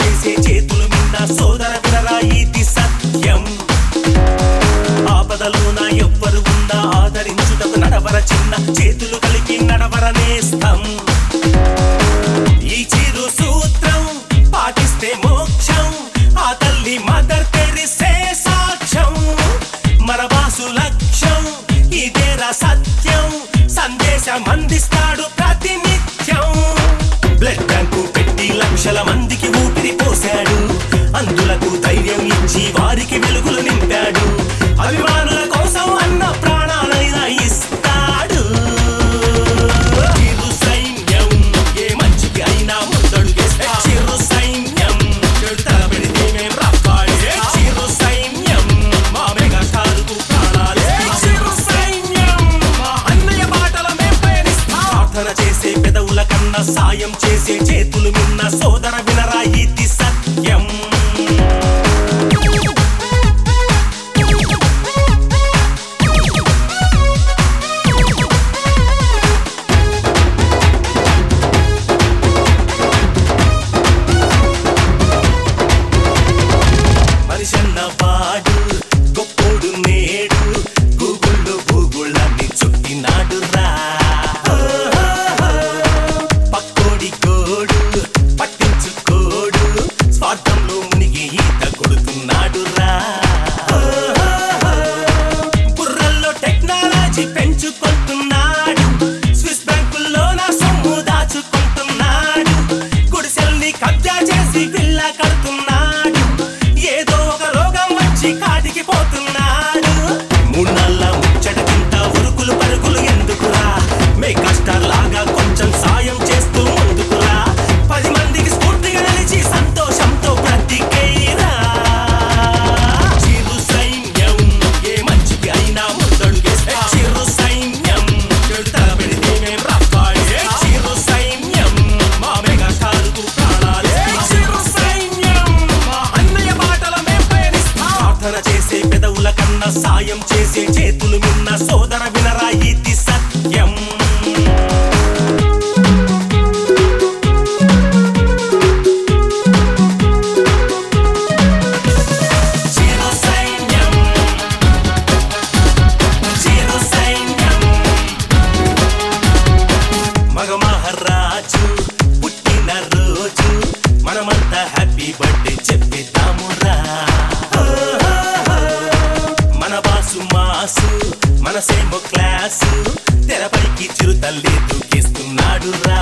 చేసే చేతులు మిన్న సోదర వినరా ఇది సత్యం ఆపదలోన ఎవ్వరు ఉన్నా ఆదరించుటకు నడవర చిన్న చేతులు కలిపి నడవర నేస్తం ఈ చిరు సూత్రం పాటిస్తే మోక్షం ఆ తల్లి మదర్ తెరిసే సాక్ష్యం మన బాసు లక్ష్యం ఇదేరా సత్యం సందేశం అందిస్తాడు ప్రతినిత్యం బ్లడ్ బ్యాంకు పెట్టి లక్షల మందికి ఊపిరి పోశాడు అందులకు ధైర్యం ఇచ్చి వారికి వెలుగులు నింపాడు అభిమానుల కోసం అన్న ప్రాణాలైనా ఇస్తాడు చిరు సైన్యం ఏ మంచికి అయినా ముందడుగేస్తే చిరు సైన్యం చెడు తలపెడితే మేం రప్పాడే చిరు సైన్యం మా మెగాస్టార్కు ప్రాణాలే చిరు సైన్యం మా అన్నయ్య బాటల మేం పయనిస్తాం ప్రార్థన చేసే పెదవుల కన్నా సాయం చేసే చేతులు మిన్న సోదర వినరా ఇది సత్యం మనిషన్న వాడు గొప్పోడు నేడు గూగుళ్ళు గూగుళ్ళని చుట్టినాడు రా పక్కోడి కోడు పట్టించుకోడు స్వార్థంలో మునిగి ఈత కొడుతున్నాడు రా బుర్రల్లో టెక్నాలజీ పెంచుకుంటున్నాడు స్విస్ బ్యాంకుల్లో నా సొమ్ము దాచుకుంటున్నాడు గుడిసెల్ని కబ్జా చేసి పిల్ల కడుతున్నాడు ఏదో ఒక రోగం వచ్చి కాటికి పోతున్నాడు మూడు ముచ్చట కింద ఉరుకులు పరుగులు ఎందుకురా మే కష్టాలాగా కొంచెం సాయం చేస్తూ ముందుకురా పది మందికి స్ఫూర్తిగా నిలిచి సంతోషంతో బ్రతికేరా చిరు సైన్యం ఏ మంచికి అయినా ముందడుగేస్తే చిరు సైన్యం చెడు తలపెడితే మేం రప్పాడే చిరు సైన్యం మా మెగాస్టార్కు ప్రాణాలే చిరు సైన్యం మా అన్నయ్య బాటల మేం పయనిస్తాం ప్రార్థన చేసే పెదవుల కన్నా సాయం చేసే చేతులు మిన్న సోదర వినరా ఇది సత్యం చిరు సైన్యం చిరు సైన్యం మగ మహారాజు పుట్టిన రోజు మనమంతా హ్యాపీ బర్త్డే చెప్పిద్దామురా మన బాసు మాసు మనసేమో క్లాసు తెరపైకి చిరు తల్లి దూకిస్తున్నాడు రా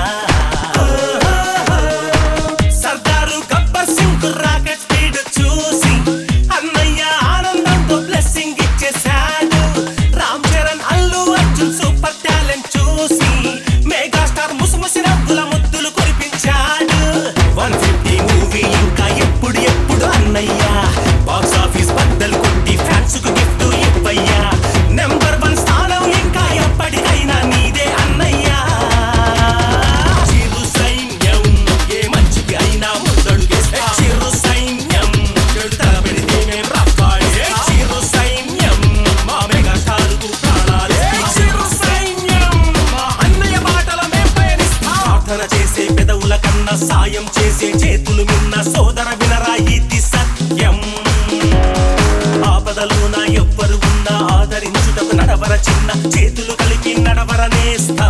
సర్దారు గబ్బర్ సింగ్ రాకెట్ స్పీడ్ చూసి అన్నయ్య ఆనందంతో బ్లెస్సింగ్ ఇచ్చేశాడు రామ్ చరణ్ అల్లు అర్జున్ సూపర్ టాలెంట్ చూసి మెగాస్టార్ ముసిముసి రద్దుల ముద్దులు కురిపించాడు వన్ ఫిఫ్టీ మూవీ ఇంకా ఎప్పుడు ఎప్పుడు అన్నయ్య బాక్స్ ఆఫీస్ బద్దలు కొట్టి ఫ్యాన్స్ కు గిఫ్ట్ ఇవ్వయ్యా నెంబర్ వన్ స్థానం ఇంకా ఎప్పటికైనా నీదే అన్నయ్యా చిరు సైన్యం ఏ మంచికి అయినా ముందడుగేస్తే చిరు సైన్యం చెడు తలపెడితే మేం రప్పాడే చిరు సైన్యం మా మెగాస్టార్కు ప్రాణాలే చిరు సైన్యం మా అన్నయ్య బాటల మేం పయనిస్తాం ప్రార్థన చేసే పెదవుల కన్నా సాయం చేసే చేతులు మిన్న సోదర వినరా ఇది సత్యం ఆపదలోన ఎవ్వరు ఉన్నా ఆదరించుటకు నడవర చిన్న చేతులు కలిపి నడవర నేస్తా